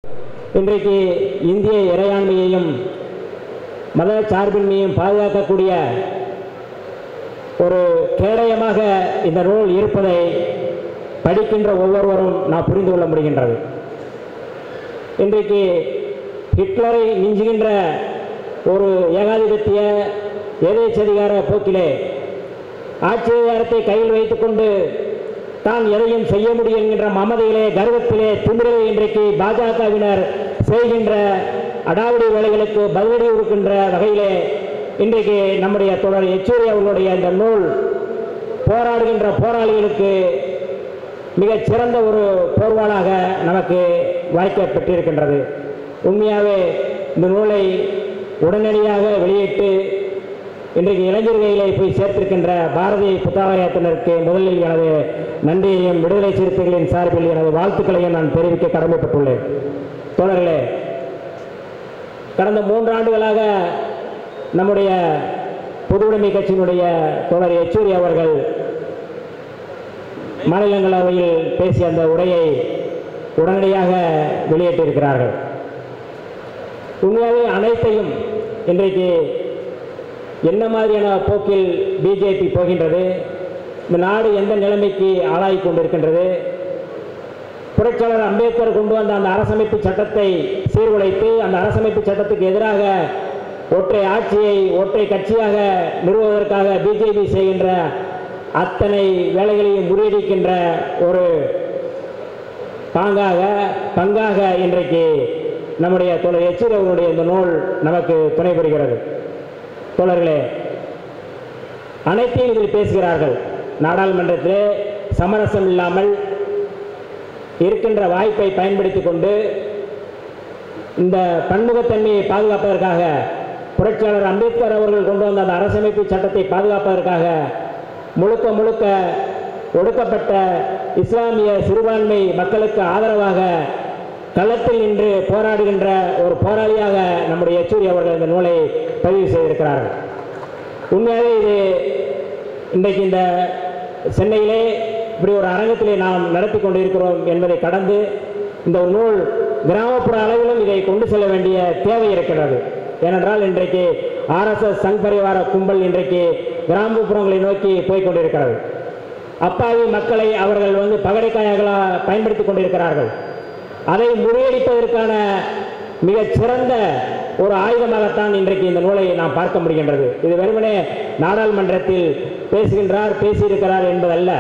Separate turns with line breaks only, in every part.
இன்றைக்கு இந்திய இறையாண்மையையும் மத சார்பின்மையும் பாதுகாக்கக்கூடிய ஒரு கேடயமாக இந்த நூல் இருப்பதை படிக்கின்ற ஒவ்வொருவரும் நான் புரிந்து கொள்ள முடிகின்றது இன்றைக்கு ஹிட்லரை மிஞ்சுகின்ற ஒரு ஏகாதிபத்திய எதேச்சதிகார போக்கிலே ஆட்சி அதிகாரத்தை கையில் வைத்துக்கொண்டு தான் எதையும் செய்ய முடியும் என்கின்ற மமதையிலே கர்வத்திலே திமிரிலே இன்றைக்கு பாஜகவினர் செய்கின்ற அடாவடி வேலைகளுக்கு பதிலடி கொடுக்கின்ற வகையிலே இன்றைக்கு நம்முடைய தொடர் யெச்சூரி அவர்களுடைய இந்த நூல் போராடுகின்ற போராளிகளுக்கு மிகச் சிறந்த ஒரு போர்வாளாக நமக்கு வாய்க்கப்பட்டிருக்கின்றது உண்மையாகவே இந்த நூலை உடனடியாக வெளியிட்டு இன்றைக்கு இளைஞர் கையிலே போய் சேர்த்திருக்கின்ற பாரதிய புத்தகாலயத்தினருக்கு முதலில் எனது நன்றியையும் விடுதலை சிறுத்தைகளின் சார்பில் எனது வாழ்த்துக்களையும் நான் தெரிவிக்க கடமைப்பட்டுள்ளேன் தோழர்களே கடந்த மூன்று ஆண்டுகளாக நம்முடைய பொதுவுடைமை கட்சியினுடைய தோழர் யெச்சூரி அவர்கள் மாநிலங்களவையில் பேசிய அந்த உரையை உடனடியாக வெளியிட்டிருக்கிறார்கள் உண்மையாகவே அனைத்தையும் இன்றைக்கு என்ன மாதிரியான போக்கில் பிஜேபி போகின்றது இந்த நாடு எந்த நிலைமைக்கு ஆளாகி கொண்டிருக்கின்றது புரட்சியாளர் அம்பேத்கர் கொண்டு வந்த அந்த அரசமைப்பு சட்டத்தை சீர்குலைத்து அந்த அரசமைப்பு சட்டத்துக்கு எதிராக ஒற்றை ஆட்சியை ஒற்றை கட்சியாக நிறுவுவதற்காக பிஜேபி செய்கின்ற அத்தனை வேலைகளையும் முறியடிக்கின்ற ஒரு பாங்காக பங்காக இன்றைக்கு நம்முடைய தோழர் எச்சூர் அவர்களுடைய இந்த நூல் நமக்கு துணை புரிகிறது தோழர்களே அனைத்தையும் இதில் பேசுகிறார்கள் நாடாளுமன்றத்திலே சமரசம் இல்லாமல் இருக்கின்ற வாய்ப்பை பயன்படுத்தி கொண்டு இந்த பன்முகத்தன்மையை பாதுகாப்பதற்காக புரட்சியாளர் அம்பேத்கர் அவர்கள் கொண்டு வந்த அந்த அரசமைப்பு சட்டத்தை பாதுகாப்பதற்காக முழுக்க முழுக்க ஒடுக்கப்பட்ட இஸ்லாமிய சிறுபான்மை மக்களுக்கு ஆதரவாக களத்தில் நின்று போராடுகின்ற ஒரு போராளியாக நம்முடைய யெச்சூரி அவர்கள் இந்த நூலை பதிவு செய்திருக்கிறார்கள் உண்மையாகவே இது இன்றைக்கு இந்த சென்னையிலே இப்படி ஒரு அரங்கத்திலே நாம் நடத்தி கொண்டு இருக்கிறோம் என்பதை கடந்து இந்த நூல் கிராமப்புற அளவிலும் இதை கொண்டு செல்ல வேண்டிய தேவை இருக்கிறது ஏனென்றால் இன்றைக்கு ஆர்எஸ்எஸ் சங் பரிவார கும்பல் இன்றைக்கு கிராமப்புறங்களை நோக்கி போய் கொண்டிருக்கிறது அப்பாவி மக்களை அவர்கள் வந்து பகடைக்காயங்களாக பயன்படுத்தி கொண்டிருக்கிறார்கள் அதை முறியடிப்பதற்கான மிகச் சிறந்த ஒரு ஆயுதமாகத்தான் இன்றைக்கு இந்த நூலை நாம் பார்க்க முடிகின்றது இது வெறுமனே நாடாளுமன்றத்தில் பேசுகின்றார் பேசியிருக்கிறார் என்பதல்ல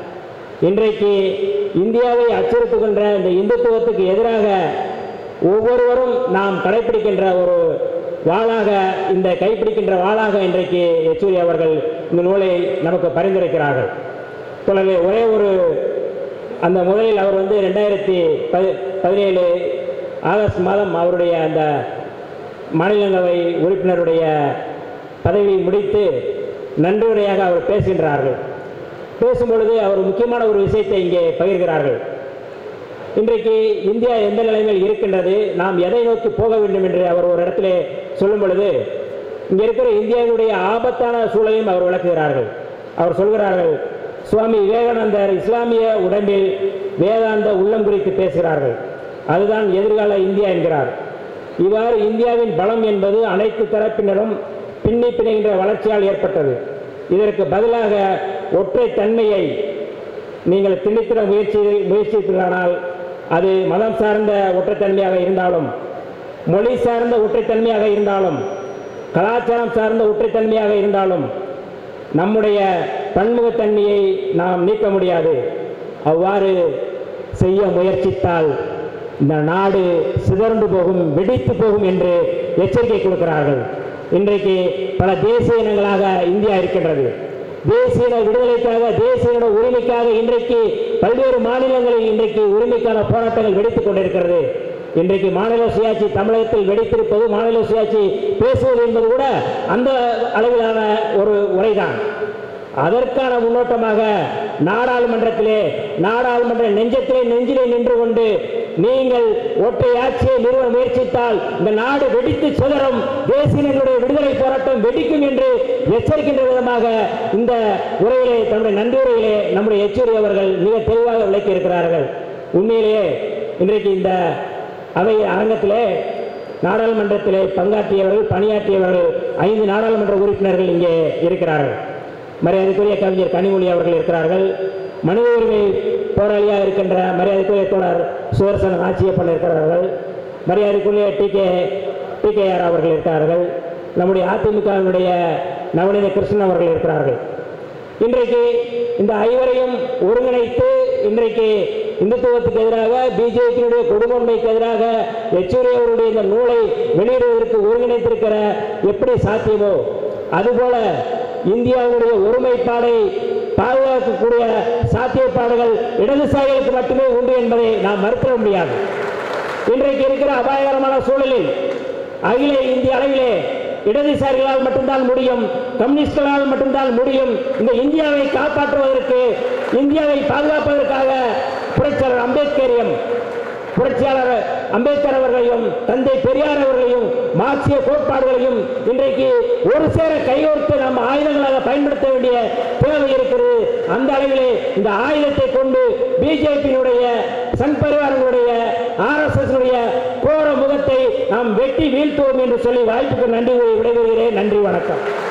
இன்றைக்கு இந்தியாவை அச்சுறுத்துகின்ற இந்த இந்துத்துவத்துக்கு எதிராக ஒவ்வொருவரும் நாம் கடைபிடிக்கின்ற ஒரு வாளாக இந்த கைப்பிடிக்கின்ற வாளாக இன்றைக்கு யெச்சூரி அவர்கள் இந்த நூலை நமக்கு பரிந்துரைக்கிறார்கள் தொடர்ந்து ஒரே ஒரு அந்த முதலில் அவர் வந்து ரெண்டாயிரத்தி பதி பதினேழு ஆகஸ்ட் மாதம் அவருடைய அந்த மாநிலங்களவை உறுப்பினருடைய பதவி முடித்து நன்றியுரையாக அவர் பேசுகின்றார்கள் பேசும்பொழுது அவர் முக்கியமான ஒரு விஷயத்தை இங்கே பகிர்கிறார்கள் இன்றைக்கு இந்தியா எந்த நிலைமையில் இருக்கின்றது நாம் எதை நோக்கி போக வேண்டும் என்று அவர் ஒரு இடத்திலே சொல்லும் பொழுது இங்கே இருக்கிற இந்தியாவினுடைய ஆபத்தான சூழலையும் அவர் விளக்குகிறார்கள் அவர் சொல்கிறார்கள் சுவாமி விவேகானந்தர் இஸ்லாமிய உடம்பில் வேதாந்த உள்ளம் குறித்து பேசுகிறார்கள் அதுதான் எதிர்கால இந்தியா என்கிறார் இவ்வாறு இந்தியாவின் பலம் என்பது அனைத்து தரப்பினரும் பின்னி பிணைகின்ற வளர்ச்சியால் ஏற்பட்டது இதற்கு பதிலாக ஒற்றை தன்மையை நீங்கள் திணித்திட முயற்சி முயற்சித்தீர்களானால் அது மதம் சார்ந்த ஒற்றைத்தன்மையாக இருந்தாலும் மொழி சார்ந்த ஒற்றைத்தன்மையாக இருந்தாலும் கலாச்சாரம் சார்ந்த ஒற்றைத்தன்மையாக இருந்தாலும் நம்முடைய பன்முகத்தன்மையை நாம் நீக்க முடியாது அவ்வாறு செய்ய முயற்சித்தால் இந்த நாடு சிதறண்டு போகும் வெடித்து போகும் என்று எச்சரிக்கை கொடுக்கிறார்கள் இன்றைக்கு பல தேசிய இனங்களாக இந்தியா இருக்கின்றது தேசிய இன விடுதலைக்காக தேசிய இன உரிமைக்காக இன்றைக்கு பல்வேறு மாநிலங்களில் இன்றைக்கு உரிமைக்கான போராட்டங்கள் வெடித்துக் கொண்டிருக்கிறது இன்றைக்கு மாநில சுயாட்சி தமிழகத்தில் வெடித்திருப்பது மாநில சுயாட்சி பேசுவது என்பது கூட அந்த அளவிலான ஒரு உரைதான் அதற்கான முன்னோட்டமாக நாடாளுமன்றத்திலே நாடாளுமன்ற நெஞ்சத்திலே நெஞ்சிலே நின்று கொண்டு நீங்கள் ஒற்றை ஆட்சியை நிறுவ முயற்சித்தால் இந்த நாடு வெடித்து சிதறும் தேசியர்களுடைய விடுதலை போராட்டம் வெடிக்கும் என்று எச்சரிக்கின்ற விதமாக இந்த உரையிலே தன்னுடைய நன்றி உரையிலே நம்முடைய எச்சூரி அவர்கள் மிக தெளிவாக விளக்கி இருக்கிறார்கள் உண்மையிலேயே இன்றைக்கு இந்த அவை அரங்கத்திலே நாடாளுமன்றத்திலே பங்காற்றியவர்கள் பணியாற்றியவர்கள் ஐந்து நாடாளுமன்ற உறுப்பினர்கள் இங்கே இருக்கிறார்கள் மரியாதைக்குரிய கவிஞர் கனிமொழி அவர்கள் இருக்கிறார்கள் மனித உரிமை போராளியாக இருக்கின்ற மரியாதைக்குரிய தோழர் சுதர்சன ஆட்சியப்பன் இருக்கிறார்கள் மரியாதைக்குரிய T K T K R அவர்கள் இருக்கிறார்கள் நம்முடைய அதிமுகவினுடைய நவநீத கிருஷ்ணன் அவர்கள் இருக்கிறார்கள் இன்றைக்கு இந்த ஐவரையும் ஒருங்கிணைத்து இன்றைக்கு இந்துத்துவத்துக்கு எதிராக பிஜேபியினுடைய கொடுங்கொன்மைக்கு எதிராக யெச்சூரி அவருடைய இந்த நூலை வெளியிடுவதற்கு ஒருங்கிணைத்திருக்கிற எப்படி சாத்தியமோ அதுபோல இந்தியாவுடைய ஒருமைப்பாடை பாதுகாக்கக்கூடிய சாத்தியப்பாடுகள் இடதுசாரிகளுக்கு மட்டுமே உண்டு என்பதை நாம் மறுக்க முடியாது இன்றைக்கு இருக்கிற அபாயகரமான சூழலில் அகில இந்திய அளவிலே இடதுசாரிகளால் மட்டும்தான் முடியும் கம்யூனிஸ்டுகளால் மட்டும்தான் முடியும் இந்த இந்தியாவை காப்பாற்றுவதற்கு இந்தியாவை பாதுகாப்பதற்காக புரட்சியாளர் அம்பேத்கரையும் புரட்சியாளர் அம்பேத்கர் அவர்களையும் தந்தை பெரியார் அவர்களையும் மார்க்சிய கோட்பாடுகளையும் இன்றைக்கு ஒரு சேர கைகோர்த்து நாம் ஆயுதங்களாக பயன்படுத்த வேண்டிய தேவை இருக்கிறது அந்த அளவிலே இந்த ஆயுதத்தை கொண்டு பிஜேபியினுடைய சங் பரிவாரங்களுடைய ஆர்எஸ்எஸ் கோர முகத்தை நாம் வெட்டி வீழ்த்துவோம் என்று சொல்லி வாய்ப்புக்கு நன்றி கூறி விடைபெறுகிறேன் நன்றி வணக்கம்